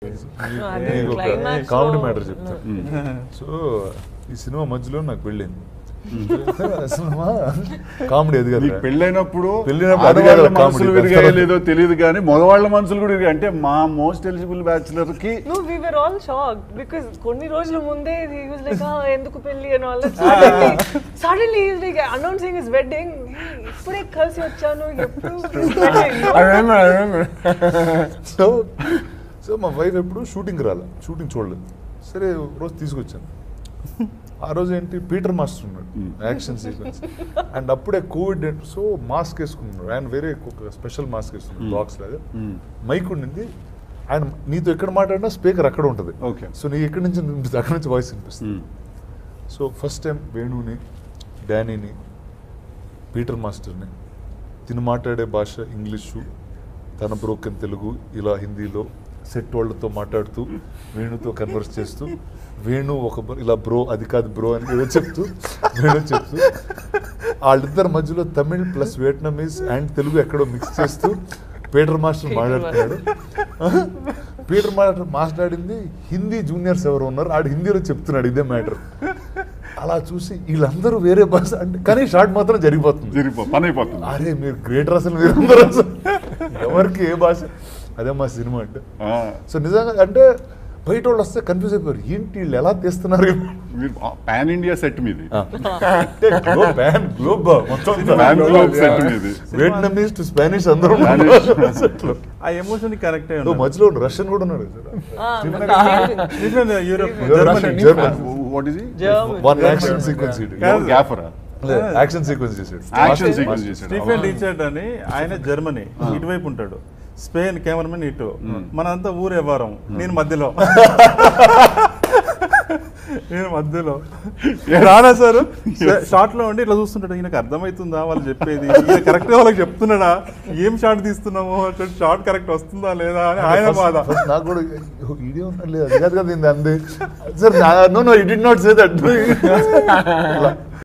అది నీకు ఒక climax లో- కామెడీ మ్యాటర్ చెప్తాను సో ఈ సినిమా మధ్యలో నాకు పెళ్ళింది సినిమా కామెడీ అది నీకు కదా పెళ్ళైనప్పుడు పెళ్ళైనప్పుడు అది ఆడవాళ్ళ కాదు మనసులు comedy. విరిగాయో లేదో తెలియదు కానీ మగవాళ్ళ మనసులు కూడా విరిగాయి అంటే మా మోస్ట్ ఎలిజిబుల్ బ్యాచులర్ కి No, we were all shocked because కొన్ని రోజుల ముందే he was like, ah, ఎందుకు పెళ్లి and all that. Suddenly, suddenly he's like announcing his wedding. Hey, ఇప్పుడే కలిసి వచ్చాను ఎప్పుడు wedding?" I remember, I remember. So so మా వైఫ్ ఎప్పుడు షూటింగ్ రాలే షూటింగ్ చూడలేదు సరే ఒక రోజు తీసుకొచ్చాను ఆ రోజు ఏంటి పీటర్ మాస్టర్ ఉన్నాడు యాక్షన్ సీక్వెన్స్ అండ్ అప్పుడే కోవిడ్ సో మాస్క్ వేసుకున్నాడు ఆయన వేరే ఒక స్పెషల్ మాస్క్ వేసుకున్నాడు బాక్స్ లాగా మైక్ ఉండింది ఆయన నీతో ఎక్కడ మాట్లాడినా స్పీకర్ అక్కడ ఉంటుంది Okay. సో నీ ఎక్కడి నుంచి వినిపిస్తుంది అక్కడ నుంచి వాయిస్ వినిపిస్తుంది సో ఫస్ట్ టైం వేణుని డానీని పీటర్ మాస్టర్ని తిను మాట్లాడే భాష ఇంగ్లీషు తన బ్రోకెన్ తెలుగు ఇలా హిందీలో సెట్ వాళ్ళతో మాట్లాడుతూ వేణుతో కన్వర్స్ చేస్తూ వేణు ఒక bro- ఇలా బ్రో అది కాదు బ్రో అని ఏదో చెప్తూ వేణు చెప్తూ వాళ్ళిద్దరి మధ్యలో Tamil plus Vietnamese and Telugu ఎక్కడో మిక్స్ చేస్తూ పీటర్ మాస్టర్ Peter మాట్లాడుతున్నాడు పీటర్ మాస్టర్ మాట్లాడింది హిందీ జూనియర్స్ ఎవరు ఉన్నారు ఆడు హిందీలో చెప్తున్నాడు ఇదే మ్యాటర్ అలా చూసి వీళ్ళందరూ వేరే భాష అంటే కానీ షార్ట్ మాత్రం జరిగిపోతుంది జరిగిపో పని అయిపోతుంది అరే మీరు గ్రేటర్ అసలు మీరందరూ అసలు ఎవరికి ఏ భాష అదే మా సినిమా అంటే ఆ, సో నిజంగా అంటే బయట వాళ్ళు వస్తే కన్ఫ్యూజ్ అయిపోయారు ఏంటి వీళ్ళు ఎలా తీస్తున్నారు మీరు పాన్ ఇండియా సెట్ మీది అంటే గ్లోబ్ ప్యాన్ గ్లోబ్ మొత్తం Pan globe set మీది. వియట్నమీస్ టు స్పానిష్ అందరూ Spanish. ఉన్నారు. ఆ ఎమోషన్ కరెక్ట్ ఓ, మధ్యలో రష్యన్ కూడా ఉన్నాడు Ah, Europe Russian Germany German what is German. One action sequence గ్యాఫరా యాక్షన్ సీక్వెన్స్ చేసాడు యాక్షన్ సీక్వెన్స్ చేశాడు స్టీఫెన్ రిచర్డ్ అని ఆయన జర్మనీ ఇటువైపు ఉంటాడు స్పెయిన్ కెమెరామెన్ ఇటు మనంతా ఊరు వ్యవహారం నేను మధ్యలో నేను మధ్యలో రానా సార్ షార్ట్ లో ఉండి ఇట్లా చూస్తుంటాడు ఈయనకు అర్థమవుతుందా వాళ్ళు చెప్పేది ఈయన కరెక్ట్ గా వాళ్ళకి చెప్తున్నాడా ఏం షార్ట్ తీస్తున్నామో షార్ట్ కరెక్ట్ వస్తుందా లేదా అని ఆయన బాధ ఫస్ట్ నాకు కూడా వీడియో లేదు అది కాదు కదా ఇది అంది sir no no it did not say that